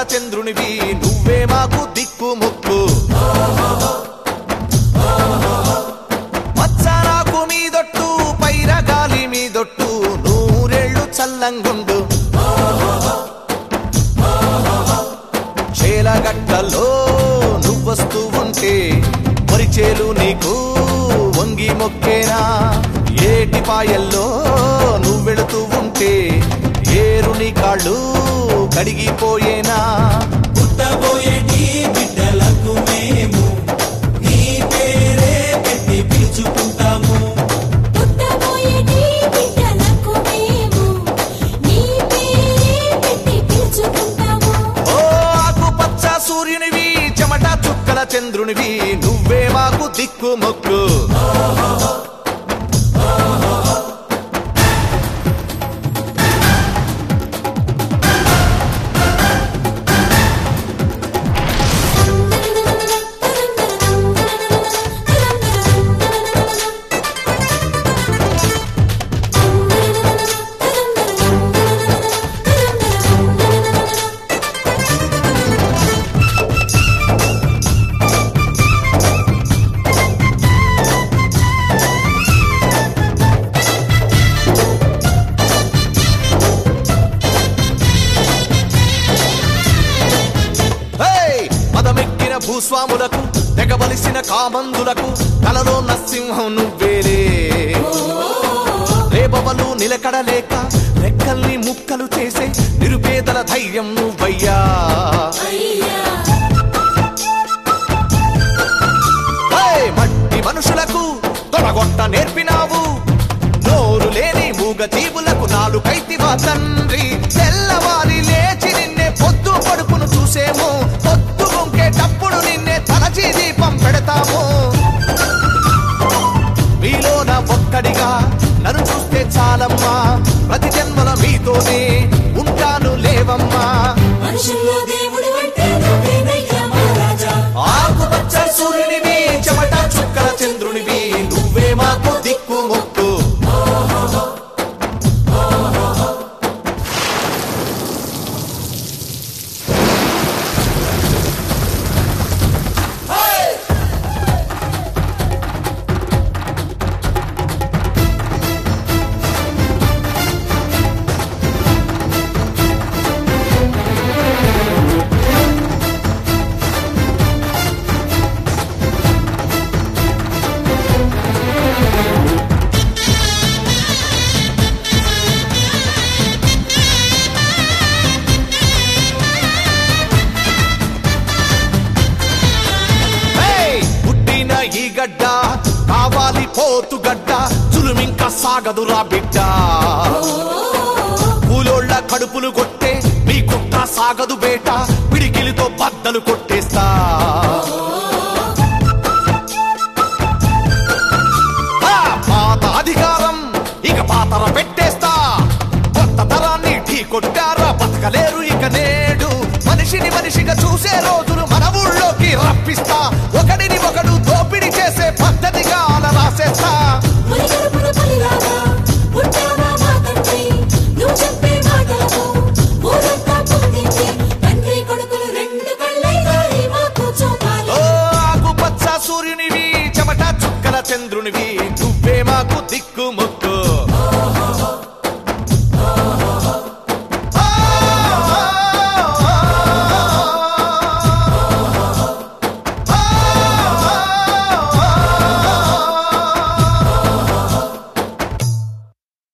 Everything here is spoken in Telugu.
చంద్రునివి నువ్వే మాకు దిక్కు ముక్కు మచ్చారాకు మీదొట్టు పైర గాలి మీదొట్టు నూరేళ్లు చల్లంగుండు చేలగట్టలో నువ్వొస్తూ ఉంటే పరిచేలు నీకు వంగి మొక్కేనా ఏటి పాయల్లో నువ్వెళుతూ ఉంటే ఏరుని కాళ్ళు కడిగిపోయేనా పుట్టబోయేటి బిడ్డలకు మేము నీ పేరే పెట్టి పిలుచుకుంటాము పుట్టబోయేటి బిడ్డలకు మేము నీ పేరే పెట్టి పిలుచుకుంటాము ఓ ఆకుపచ్చ సూర్యునివి చెమట చుక్కల చంద్రునివి నువ్వే మాకు దిక్కు మొక్కు హేయ్! మదమెక్కిన భూస్వాములకు తెగబలిసిన కామందులకు కలలో నరసింహం నువ్వేలే రేపవలు నిలకడలేక రెక్కల్ని ముక్కలు చేసే నిరుపేదల ధైర్యం నువ్వయ్యా హేయ్! మట్టి మనుషులకు తొడగొట్ట నేర్పినావు నోరు లేని మూగ జీవులకు నాలుగైతివా తండ్రి తెల్లవారి లేచి నిన్నే పొద్దు పడుపును చూసేము పొద్దు గుంకేటప్పుడు నిన్నే తలచి దీపం పెడతాము మీలోన ఒక్కడిగా నన్ను చూస్తే చాలమ్మా ప్రతి జన్మల మీతోనే ఉంటాను లేవమ్మా మనుషుల్లో దేవుడు అంటే నువ్వేనయ్యా మహారాజా ఆకుపచ్చ సూర్యునివి చెమట చుక్కల చంద్రునివి నువ్వే మాకు దిక్కు మొక్కు హేయ్! పుట్టిన ఈ గడ్డ కావాలి పోతు గడ్డ చులుమింక సాగదురా బిడ్డ కూలోళ్ళ కడుపులు కొట్టే మీ కుట్ర సాగదు బేట పిడికిలితో బద్దలు కొట్టేస్తా ఆ, పాత అధికారం ఇక పాతర పెట్టేస్తా కొత్త తరాన్ని ఢీ కొట్టారా బతకలేరు ఇక నేడు మనిషిని మనిషిగా చూసే రోజులు మన ఊళ్ళోకి రప్పిస్తా ఒకడిని ఒకడు దోపిడీ చేసే పద్ధతిగా అలా రాసేస్తా మురిగా